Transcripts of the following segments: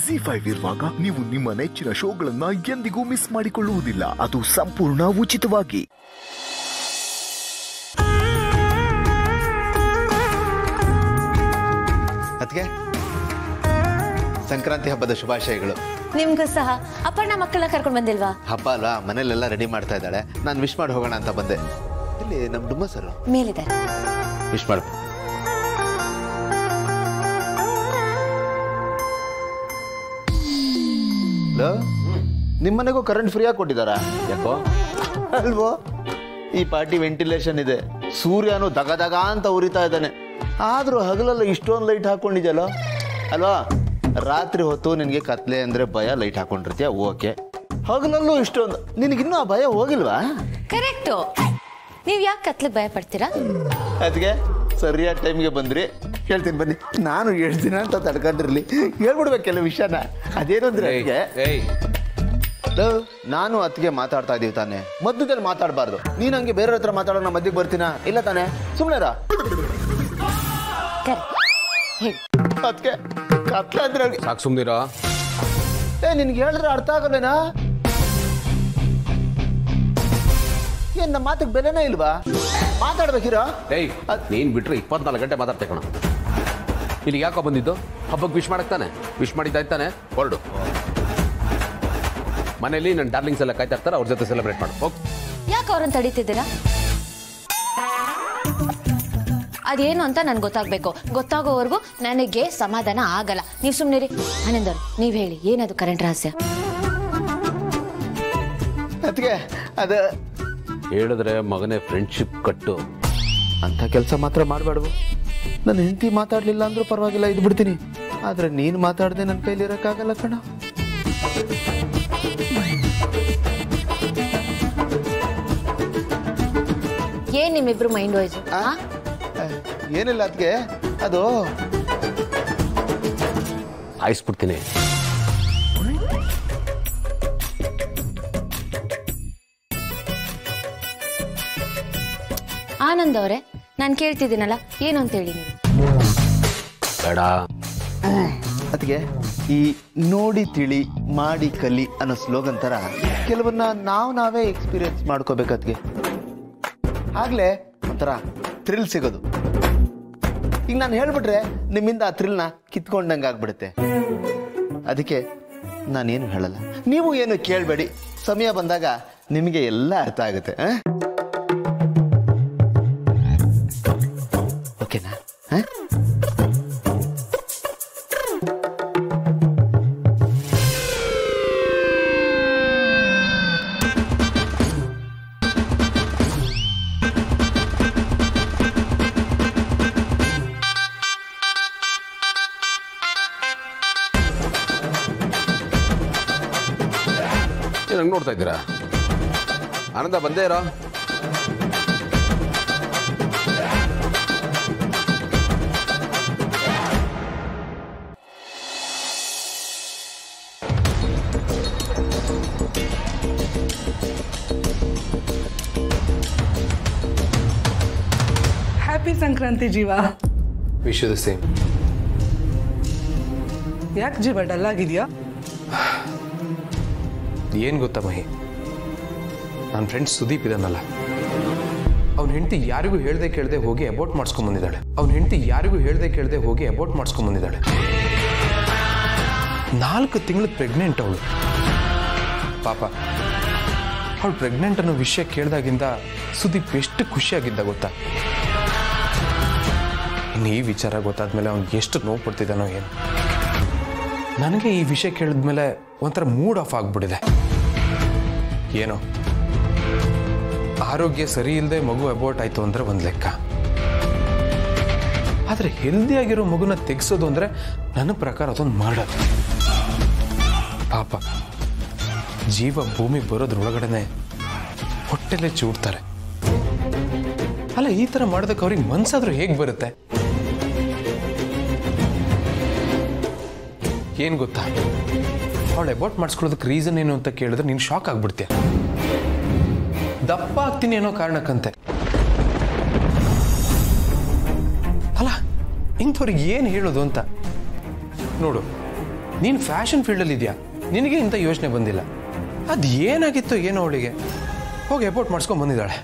G five ಇರುವಾಗ ನೀವು ನಿಮ್ಮ ನೆಚ್ಚಿನ ಶೋಗಳನ್ನ ಎಂದಿಗೂ ಮಿಸ್ ಮಾಡಿಕೊಳ್ಳುವುದಿಲ್ಲ ಅದು ಸಂಪೂರ್ಣ ಉಚಿತವಾಗಿ ಅದಕ್ಕೆ ಸಂಕ್ರಾಂತಿ ಹಬ್ಬದ ಶುಭಾಶಯಗಳು ನಿಮ್ಗೂ ಸಹ ಅಪ್ಪಣ್ಣ ಮಕ್ಕಳನ್ನ ಕರ್ಕೊಂಡು ಬಂದಿಲ್ವಾ ಹಬ್ಬ ಅಲ್ಲ ಮನೇಲೆಲ್ಲ ರೆಡಿ ಮಾಡ್ತಾ ಇದ್ದಾಳೆ ನಾನು ವಿಶ್ ಮಾಡಿ ಹೋಗೋಣ ಅಂತ ಬಂದೆ ಇಲ್ಲಿ ನಮ್ಮ ಡುಮ್ಮ ಸರ್ ಮೇಲಿದ್ದಾರೆ ವಿಶ್ ಮಾಡು ನಿಮ್ಮನೆಗೂ ಕರೆಂಟ್ ಫ್ರೀಯಾಗಿ ಕೊಟ್ಟಿದ್ದಾರಾ ಯಾಕೋ ಅಲ್ವೋ ಈ ಪಾರ್ಟಿ ವೆಂಟಿಲೇಷನ್ ಇದೆ ಸೂರ್ಯನು ದಗ ದಗ ಅಂತ ಉರಿತಾ ಇದ್ದಾನೆ ಆದ್ರೂ ಹಗಲೆಲ್ಲ ಇಷ್ಟೊಂದು ಲೈಟ್ ಹಾಕೊಂಡಿದ್ಯಲ್ಲ ಅಲ್ವಾ ರಾತ್ರಿ ಹೊತ್ತು ನಿನಗೆ ಕತ್ಲೆ ಅಂದ್ರೆ ಭಯ ಲೈಟ್ ಹಾಕೊಂಡಿರ್ತೀಯ ಓಕೆ ಹಗಲಲ್ಲೂ ಇಷ್ಟೊಂದು ನಿನಗಿನ್ನೂ ಆ ಭಯ ಹೋಗಿಲ್ವಾ ಕರೆಕ್ಟು ನೀವ್ ಯಾಕೆ ಕತ್ಲಿಗೆ ಭಯ ಪಡ್ತೀರಾ ಅದಕ್ಕೆ ಸರಿಯಾದ ಟೈಮ್ಗೆ ಬಂದ್ರಿ ಹೇಳ್ತೀನಿ ಬನ್ನಿ ನಾನು ಹೇಳ್ತೀನಿ ಅಂತ ತಡ್ಕೊಂಡಿರ್ಲಿ ಹೇಳ್ಬಿಡ್ಬೇಕು ಕೆಲವು ವಿಷಯನ ಅದೇನು ಅಂದ್ರೆ ಅದ್ಕೆ, ಲವ್, ನಾನು ಅದಕ್ಕೆ ಮಾತಾಡ್ತಾ ಇದೀವಿ ತಾನೆ ಮಧ್ಯದಲ್ಲಿ ಮಾತಾಡಬಾರ್ದು ನೀನು ಹಂಗೆ ಬೇರೆ ಹತ್ರ ಮಾತಾಡೋಣ ಮಧ್ಯಕ್ಕೆ ಬರ್ತೀನಾ ಇಲ್ಲ ತಾನೆ ಸುಮ್ಮನೆರಾ ಕರೆಕ್ಟ್ ಹೇಳಿ ಅದಕ್ಕೆ ಕತ್ಲೆ ಅಂದ್ರೆ ಅವ್ರಿಗೆ- ಸಾಕು ಸುಮ್ನಿರೋ ಏ ನಿನ್ಗೆ ಹೇಳಿದ್ರೆ ಅರ್ಥ ಆಗಲ್ವೇನಾ ಏನ್ ನಮ್ಮ ಮಾತಿಗೆ ಬೆಲೆನೇ ಇಲ್ವಾ ಮಾತಾಡ್ಬೇಕಿರೋ ಏಯ್ ನೀನ್ ಬಿಟ್ರೆ ಇಪ್ಪತ್ನಾಲ್ಕು ಗಂಟೆ ಮಾತಾಡ್ತೆ ಕಣ ಇಲ್ಲಿ ಯಾಕೋ ಬಂದಿದ್ದು ಹಬ್ಬಕ್ಕೆ ವಿಶ್ ಮಾಡಕ್ ತಾನೆ ವಿಶ್ ಮಾಡಿದ್ದಾಯ್ತಾನೆ ಹೊರಡು ಮನೇಲಿ ನನ್ನ ಡಾರ್ಲಿಂಗ್ಸ್ ಎಲ್ಲ ಕಾಯ್ತಾ ಇರ್ತಾರೆ ಅವ್ರ ಜೊತೆ ಸೆಲೆಬ್ರೇಟ್ ಮಾಡು ಹೋಗ್ ಯಾಕೆ ಅವ್ರನ್ನ ತಡೀತಿದ್ದೀರಾ ಅದೇನು ಅಂತ ನನ್ಗೆ ಗೊತ್ತಾಗ್ಬೇಕು ಗೊತ್ತಾಗೋವರೆಗೂ ನನಗೆ ಸಮಾಧಾನ ಆಗಲ್ಲ ನೀವು ಸುಮ್ಮನಿರಿ ಆನಂದವ್ರು ನೀವ್ ಹೇಳಿ ಏನದು ಕರೆಂಟ್ ರಹಸ್ಯ ಅದಕ್ಕೆ ಅದ ಹೇಳಿದ್ರೆ ಮಗನೇ ಫ್ರೆಂಡ್ಶಿಪ್ ಕಟ್ಟು ಅಂತ ಕೆಲಸ ಮಾತ್ರ ಮಾಡಬೇಡವು ನನ್ನ ಹೆಂಡತಿ ಮಾತಾಡ್ಲಿಲ್ಲ ಅಂದ್ರೂ ಪರವಾಗಿಲ್ಲ ಇದು ಬಿಡ್ತೀನಿ ಆದ್ರೆ ನೀನು ಮಾತಾಡದೆ ನನ್ನ ಕೈಲಿ ಇರೋಕ್ಕಾಗಲ್ಲ ಕಣ ಏನ್ ನಿಮ್ಮಿಬ್ರು ಮೈಂಡ್ ವಾಯ್ಸ್ ಏನಿಲ್ಲ ಅದಕ್ಕೆ ಅದು ಆಯಿಸ್ಬಿಡ್ತೀನಿ ಆನಂದ್ ಅವರೇ ನಾನು ಕೇಳ್ತಿದ್ದೀನಲ್ಲ ಏನು ಅಂತ ಹೇಳಿ ನೀವು ಬೇಡ ಅದಕ್ಕೆ ಈ ನೋಡಿ ತಿಳಿ ಮಾಡಿ ಕಲಿ ಅನ್ನೋ ಸ್ಲೋಗನ್ ತರ ಕೆಲವನ್ನ ನಾವು ನಾವೇ ಎಕ್ಸ್ಪೀರಿಯನ್ಸ್ ಮಾಡ್ಕೋಬೇಕದ್ಗೆ ಆಗ್ಲೇ ಒಂಥರ ಥ್ರಿಲ್ ಸಿಗೋದು ಈಗ ನಾನು ಹೇಳ್ಬಿಟ್ರೆ ನಿಮ್ಮಿಂದ ಆ ಥ್ರಿಲ್ನ ಕಿತ್ಕೊಂಡಂಗೆ ಆಗ್ಬಿಡುತ್ತೆ ಅದಕ್ಕೆ ನಾನೇನು ಹೇಳಲ್ಲ ನೀವು ಏನು ಕೇಳಬೇಡಿ ಸಮಯ ಬಂದಾಗ ನಿಮಗೆ ಎಲ್ಲ ಅರ್ಥ ಆಗುತ್ತೆ ಆ? ಓಕೆನಾ ಆ? ಏನ್ ಹಂಗ್ ನೋಡ್ತಾ ಇದ್ದೀರಾ ಆನಂದ ಬಂದೇ ಇರೋ ಹ್ಯಾಪಿ ಸಂಕ್ರಾಂತಿ ಜೀವ ವಿಶ್ ದ ಸೇಮ್ ಯಾಕೆ ಜೀವ ಡಲ್ ಆಗಿದೆಯಾ ಏನು ಗೊತ್ತಾ ಮಹಿ ನನ್ನ ಫ್ರೆಂಡ್ ಸುದೀಪ್ ಇದನ್ನಲ್ಲ ಅವ್ನ ಹೆಂಡತಿ ಯಾರಿಗೂ ಹೇಳ್ದೆ ಕೇಳದೆ ಹೋಗಿ ಅಬೌಟ್ ಮಾಡಿಸ್ಕೊಂಡ್ ಬಂದಿದ್ದಾಳೆ ಅವ್ನ ಹೆಂಡತಿ ಯಾರಿಗೂ ಹೇಳ್ದೆ ಕೇಳದೆ ಹೋಗಿ ಅಬೌಟ್ ಮಾಡಿಸ್ಕೊಂಡ್ ಬಂದಿದ್ದಾಳೆ ನಾಲ್ಕು ತಿಂಗಳು ಪ್ರೆಗ್ನೆಂಟ್ ಅವಳು ಪಾಪ ಅವಳು ಪ್ರೆಗ್ನೆಂಟ್ ಅನ್ನೋ ವಿಷಯ ಕೇಳಿದಾಗಿಂದ ಸುದೀಪ್ ಎಷ್ಟು ಖುಷಿಯಾಗಿದ್ದ ಗೊತ್ತಾ ಇನ್ನು ಈ ವಿಚಾರ ಗೊತ್ತಾದ್ಮೇಲೆ ಅವ್ನು ಎಷ್ಟು ನೋವು ಪಡ್ತಿದ್ದಾನೋ ಏನು ನನಗೆ ಈ ವಿಷಯ ಕೇಳಿದ್ಮೇಲೆ ಒಂಥರ ಮೂಡ್ ಆಫ್ ಆಗ್ಬಿಟ್ಟಿದೆ ಏನೋ ಆರೋಗ್ಯ ಸರಿ ಇಲ್ಲದೆ ಮಗು ಅಬೌಟ್ ಆಯ್ತು ಅಂದ್ರೆ ಒಂದು ಲೆಕ್ಕ ಆದರೆ ಹೆಲ್ದಿ ಆಗಿರೋ ಮಗುನ ತೆಗೆಸೋದು ಅಂದ್ರೆ ನನ್ನ ಪ್ರಕಾರ ಅದೊಂದು ಮಾಡೋದು ಪಾಪ ಜೀವ ಭೂಮಿಗೆ ಬರೋದ್ರೊಳಗಡೆನೆ ಹೊಟ್ಟೆಲೆ ಚೂಡ್ತಾರೆ ಅಲ್ಲ ಈ ಥರ ಮಾಡೋದಕ್ಕೆ ಅವ್ರಿಗೆ ಮನ್ಸಾದ್ರೂ ಹೇಗೆ ಬರುತ್ತೆ ಏನು ಗೊತ್ತಾ ಅವಳು ಅಬೌಟ್ ಮಾಡಿಸ್ಕೊಳ್ಳೋದಕ್ಕೆ ರೀಸನ್ ಏನು ಅಂತ ಕೇಳಿದ್ರೆ ನೀನು ಶಾಕ್ ಆಗ್ಬಿಡ್ತೀಯ ದಪ್ಪ ಆಗ್ತೀನಿ ಅನ್ನೋ ಕಾರಣಕ್ಕಂತೆ ಅಲ್ಲ ಇಂಥವ್ರಿಗೆ ಏನು ಹೇಳೋದು ಅಂತ ನೋಡು ನೀನು ಫ್ಯಾಷನ್ ಫೀಲ್ಡಲ್ಲಿ ಇದೆಯಾ ನಿನಗೆ ಇಂಥ ಯೋಚನೆ ಬಂದಿಲ್ಲ ಅದು ಏನಾಗಿತ್ತು ಏನೋ ಅವಳಿಗೆ ಹೋಗಿ ಎಪೋರ್ಟ್ ಮಾಡಿಸ್ಕೊಂಡು ಬಂದಿದ್ದಾಳೆ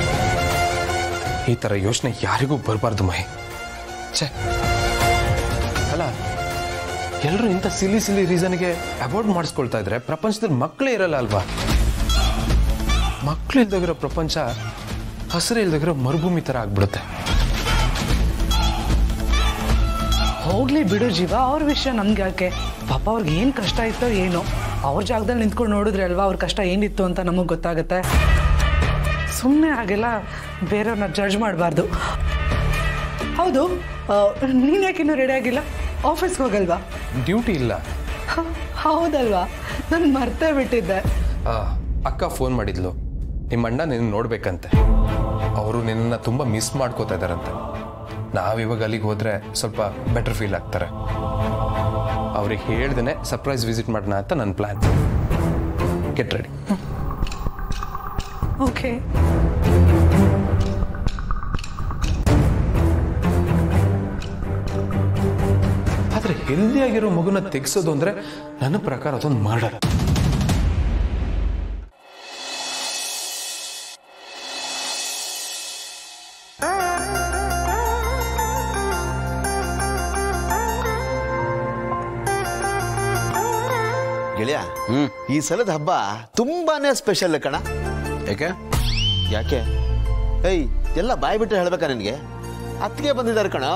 ಈ ಥರ ಯೋಚನೆ ಯಾರಿಗೂ ಬರಬಾರ್ದು ಮಹಿ ಛೇ ಅಲ್ಲ ಎಲ್ಲರೂ ಇಂಥ ಸಿಲಿ ಸಿಲಿ ರೀಸನ್ಗೆ ಅವಾಯ್ಡ್ ಮಾಡಿಸ್ಕೊಳ್ತಾ ಇದ್ರೆ ಪ್ರಪಂಚದಲ್ಲಿ ಮಕ್ಕಳೇ ಇರಲ್ಲ ಅಲ್ವಾ ಮಕ್ಕಳು ಇಲ್ದೋಗಿರೋ ಪ್ರಪಂಚ ಹಸಿರು ಇಲ್ದೋಗಿರೋ ಮರುಭೂಮಿ ಥರ ಆಗ್ಬಿಡುತ್ತೆ ಹೋಗ್ಲಿ ಬಿಡು ಜೀವ ಅವ್ರ ವಿಷಯ ನಮ್ಗೆ ಯಾಕೆ ಪಾಪ ಅವ್ರಿಗೆ ಏನು ಕಷ್ಟ ಇತ್ತೋ ಏನೋ ಅವ್ರ ಜಾಗದಲ್ಲಿ ನಿಂತ್ಕೊಂಡು ನೋಡಿದ್ರೆ ಅಲ್ವಾ ಅವ್ರ ಕಷ್ಟ ಏನಿತ್ತು ಅಂತ ನಮಗೆ ಗೊತ್ತಾಗುತ್ತೆ ಸುಮ್ಮನೆ ಹಾಗೆಲ್ಲ ಬೇರೆಯವ್ರನ್ನ ಜಡ್ಜ್ ಮಾಡಬಾರ್ದು ಹೌದು ನೀನು ಯಾಕೆ ಇನ್ನೂ ರೆಡಿ ಆಗಿಲ್ಲ ಆಫೀಸ್ಗೆ ಹೋಗಲ್ವಾ ಡ್ಯೂಟಿ ಇಲ್ಲ ಹ, ಹೌದಲ್ವಾ ನಾನು ಮರ್ತೇ ಬಿಟ್ಟಿದ್ದೆ ಆ, ಅಕ್ಕ ಫೋನ್ ಮಾಡಿದ್ಲು ನಿಮ್ಮ ಅಣ್ಣ ನಿನ್ನ ನೋಡ್ಬೇಕಂತೆ ಅವರು ನಿನ್ನನ್ನು ತುಂಬ ಮಿಸ್ ಮಾಡ್ಕೋತಾ ಇದ್ದಾರಂತೆ ನಾವಿವಾಗ ಅಲ್ಲಿಗೆ ಹೋದ್ರೆ ಸ್ವಲ್ಪ ಬೆಟರ್ ಫೀಲ್ ಆಗ್ತಾರೆ ಅವ್ರಿಗೆ ಹೇಳ್ದೇನೆ ಸರ್ಪ್ರೈಸ್ ವಿಸಿಟ್ ಮಾಡೋಣ ಅಂತ ನನ್ನ ಪ್ಲ್ಯಾನ್ ಗೆಟ್ ರೆಡಿ ಓಕೆ ಆದರೆ ಹೆಲ್ದಿಯಾಗಿರೋ ಮಗುನ ತೆಗೆಸೋದು ಅಂದರೆ ನನ್ನ ಪ್ರಕಾರ ಅದೊಂದು ಮಾಡಲ್ಲ ಗೆಳೆಯ ಈ ಸಲದ ಹಬ್ಬ ತುಂಬಾನೇ ಸ್ಪೆಷಲ್ ಕಣ ಯಾಕೆ ಯಾಕೆ ಏಯ್ ಎಲ್ಲ ಬಾಯಿ ಬಿಟ್ಟು ಹೇಳ್ಬೇಕಾ ನಿನಗೆ ಅತ್ತಿಗೆ ಬಂದಿದ್ದಾರೆ ಕಣ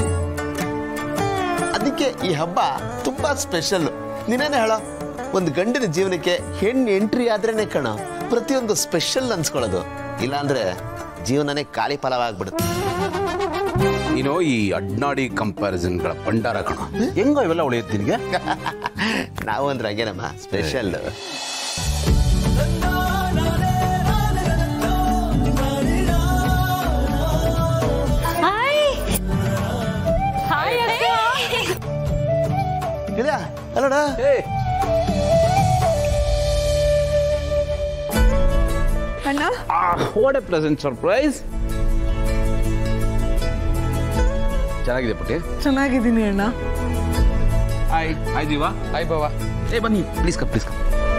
ಅದಕ್ಕೆ ಈ ಹಬ್ಬ ತುಂಬಾ ಸ್ಪೆಷಲ್ ನೀನೇನೆ ಹೇಳ ಒಂದು ಗಂಡಿನ ಜೀವನಕ್ಕೆ ಹೆಣ್ಣು ಎಂಟ್ರಿ ಆದ್ರೇನೆ ಕಣ ಪ್ರತಿಯೊಂದು ಸ್ಪೆಷಲ್ ಅನ್ಸ್ಕೊಳ್ಳೋದು ಇಲ್ಲಾಂದ್ರೆ ಜೀವನನೇ ಖಾಲಿ ಫಲವಾಗ್ಬಿಡುತ್ತೆ ನೀನು ಈ ಅಡ್ನಾಡಿ ಕಂಪ್ಯಾರಿಸನ್ಗಳ ಭಂಡಾರ ಕಣ ಹೆಂಗೋ ಇವೆಲ್ಲ ಉಳಿಯುತ್ತೆ ನಿನಗೆ ನಾವು ಅಂದ್ರೆ ಹಂಗೇನಮ್ಮ ಸ್ಪೆಷಲ್ ಗೆಳೆಯ ಅಲ್ಲಡ ಅಣ್ಣ ವಾಟ್ ಎ ಪ್ರೆಸೆಂಟ್ ಸರ್ಪ್ರೈಸ್ ಚೆನ್ನಾಗಿದೆ ಪುಟ್ಟಿ ಚೆನ್ನಾಗಿದ್ದೀನಿ ಅಣ್ಣ ಹಾಯ್ ಹಾಯ್ ಜೀವಾ ಹಾಯ್ ಬಾವಾ ಏ ಬನ್ನಿ ಪ್ಲೀಸ್ ಕಪ್ ಪ್ಲೀಸ್ ಕಪ್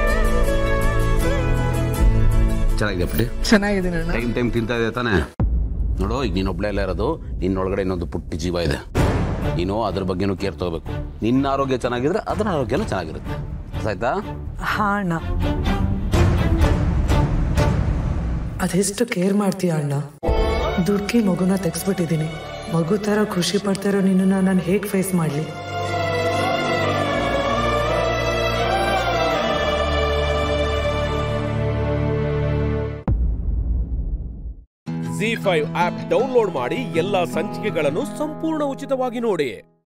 ಚೆನ್ನಾಗಿದೆ ಪುಟ್ಟಿ ಚೆನ್ನಾಗಿದ್ದೀನಿ ಅಣ್ಣ ಟೈಮ್ ಟೈಮ್ ತಿಂತಾ ಇದೆ ತಾನೇ ನೋಡು ಈಗ ನೀನು ಒಬ್ಳೆ ಎಲ್ಲ ಇರೋದು ನಿನ್ನೊಳಗಡೆ ಇನ್ನೊಂದು ಪುಟ್ಟಿ ಜೀವ ಇದೆ ನೀನು ಅದ್ರ ಬಗ್ಗೆನೂ ಕೇರ್ ತಗೋಬೇಕು ನಿನ್ನ ಆರೋಗ್ಯ ಚೆನ್ನಾಗಿದ್ರೆ ಅದರ ಆರೋಗ್ಯನೂ ಚೆನ್ನಾಗಿರುತ್ತೆ ಅರ್ಥ ಆಯ್ತಾ ಹಾ ಅಣ್ಣ ಅದೆಷ್ಟು ಕೇರ್ ಮಾಡ್ತೀಯ ಅಣ್ಣ ದುಡ್ಕಿ ಮಗುನ ತೆಗ್ಸ್ಬಿಟ್ಟಿದ್ದೀನಿ ಮಗು ಥರ ಖುಷಿ ಪಡ್ತಿರೋ ನಿನ್ನನ್ನು ನಾನು ಹೇಗೆ ಫೇಸ್ ಮಾಡಲಿ ಜಿ ಫೈವ್ ಆಪ್ ಡೌನ್ಲೋಡ್ ಮಾಡಿ ಎಲ್ಲಾ ಸಂಚಿಕೆಗಳನ್ನು ಸಂಪೂರ್ಣ ಉಚಿತವಾಗಿ ನೋಡಿ